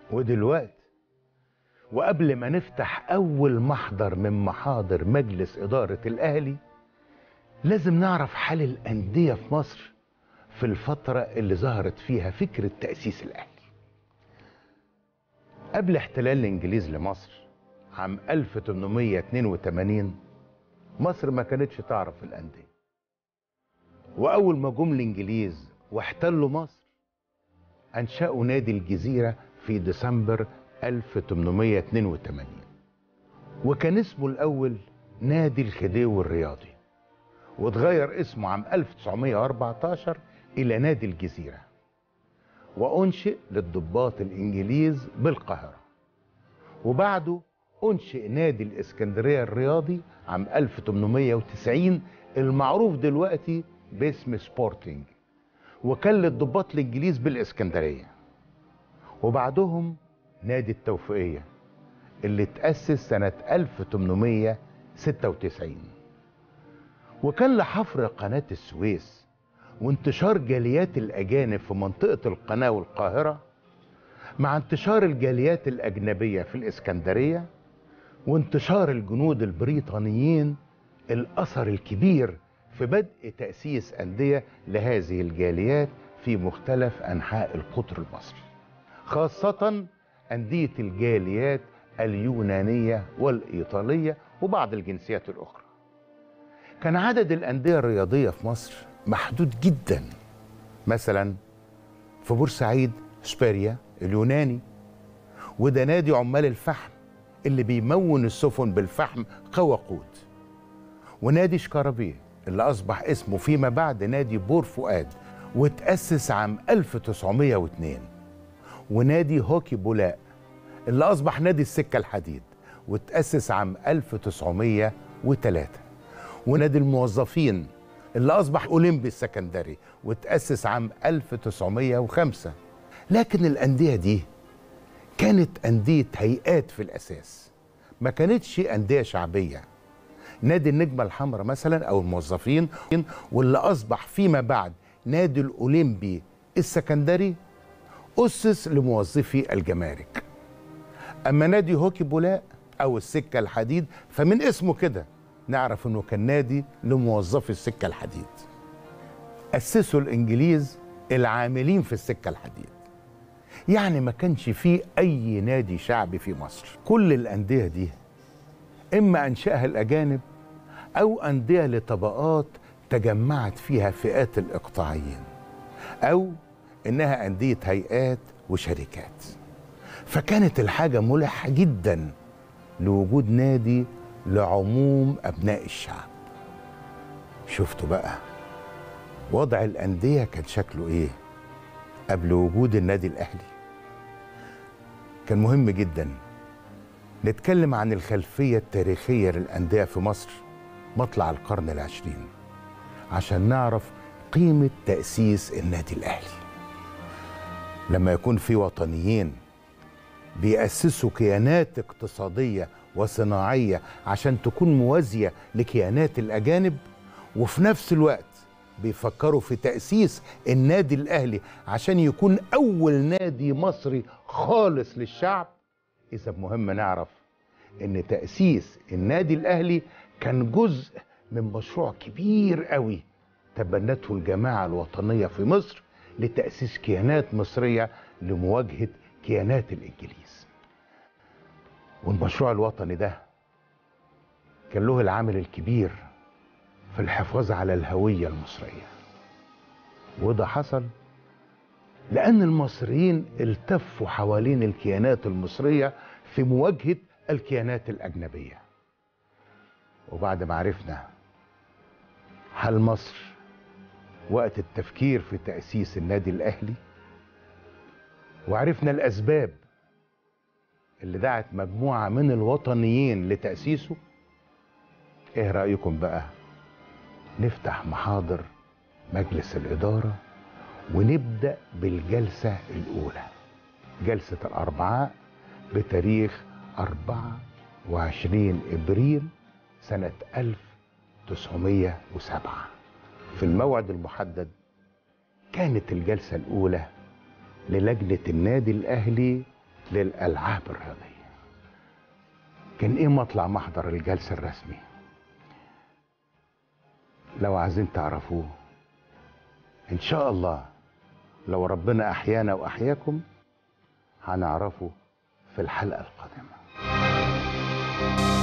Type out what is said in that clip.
ودلوقتي وقبل ما نفتح أول محضر من محاضر مجلس إدارة الأهلي لازم نعرف حال الأندية في مصر في الفترة اللي ظهرت فيها فكرة تأسيس الأهلي قبل احتلال الإنجليز لمصر عام 1882 مصر ما كانتش تعرف الأندية وأول ما جم الإنجليز واحتلوا مصر أنشأوا نادي الجزيرة في ديسمبر 1882 وكان اسمه الأول نادي الخديوي الرياضي واتغير اسمه عام 1914 إلى نادي الجزيرة وأنشئ للضباط الإنجليز بالقاهرة وبعده أنشئ نادي الإسكندرية الرياضي عام 1890 المعروف دلوقتي باسم سبورتنج وكان للضباط الإنجليز بالإسكندرية وبعدهم نادي التوفيقية اللي اتأسس سنة 1896 وكان لحفر قناة السويس وانتشار جاليات الأجانب في منطقة القناة والقاهرة مع انتشار الجاليات الأجنبية في الإسكندرية وانتشار الجنود البريطانيين الأثر الكبير في بدء تأسيس أندية لهذه الجاليات في مختلف أنحاء القطر المصري خاصة أندية الجاليات اليونانية والإيطالية وبعض الجنسيات الأخرى كان عدد الأندية الرياضية في مصر محدود جدا مثلا في بورسعيد سبيريا اليوناني وده نادي عمال الفحم اللي بيمون السفن بالفحم كوقود ونادي شكربيه اللي أصبح اسمه فيما بعد نادي بور فؤاد وتأسس عام 1902 ونادي هوكي بولاق اللي أصبح نادي السكة الحديد وتأسس عام 1903 ونادي الموظفين اللي أصبح أولمبي السكندري وتأسس عام 1905 لكن الأندية دي كانت أندية هيئات في الأساس ما كانتش أندية شعبية نادي النجمة الحمراء مثلا أو الموظفين واللي أصبح فيما بعد نادي الأولمبي السكندري أسس لموظفي الجمارك أما نادي هوكي بولاق أو السكة الحديد فمن اسمه كده نعرف أنه كان نادي لموظفي السكة الحديد أسسوا الإنجليز العاملين في السكة الحديد يعني ما كانش فيه أي نادي شعبي في مصر كل الأندية دي إما أنشأها الأجانب أو أندية لطبقات تجمعت فيها فئات الإقطاعيين أو إنها أندية هيئات وشركات فكانت الحاجة ملحة جدا لوجود نادي لعموم أبناء الشعب شفتوا بقى وضع الأندية كان شكله إيه قبل وجود النادي الأهلي كان مهم جدا نتكلم عن الخلفية التاريخية للأندية في مصر مطلع القرن العشرين عشان نعرف قيمة تأسيس النادي الأهلي لما يكون في وطنيين بيأسسوا كيانات اقتصادية وصناعية عشان تكون موازية لكيانات الأجانب وفي نفس الوقت بيفكروا في تأسيس النادي الأهلي عشان يكون أول نادي مصري خالص للشعب إذا مهم نعرف إن تأسيس النادي الأهلي كان جزء من مشروع كبير قوي تبنته الجماعة الوطنية في مصر لتأسيس كيانات مصرية لمواجهة كيانات الإنجليز والمشروع الوطني ده كان له العامل الكبير في الحفاظ على الهوية المصرية وده حصل لأن المصريين التفوا حوالين الكيانات المصرية في مواجهة الكيانات الأجنبية وبعد ما عرفنا هل مصر وقت التفكير في تأسيس النادي الأهلي وعرفنا الأسباب اللي دعت مجموعة من الوطنيين لتأسيسه ايه رأيكم بقى نفتح محاضر مجلس الإدارة ونبدأ بالجلسة الأولى جلسة الأربعاء بتاريخ 24 إبريل سنة 1907 في الموعد المحدد كانت الجلسة الأولى للجنة النادي الأهلي للألعاب الرياضية كان إيه مطلع محضر الجلسة الرسمي لو عايزين تعرفوه إن شاء الله لو ربنا أحيانا وأحياكم هنعرفه في الحلقة القادمة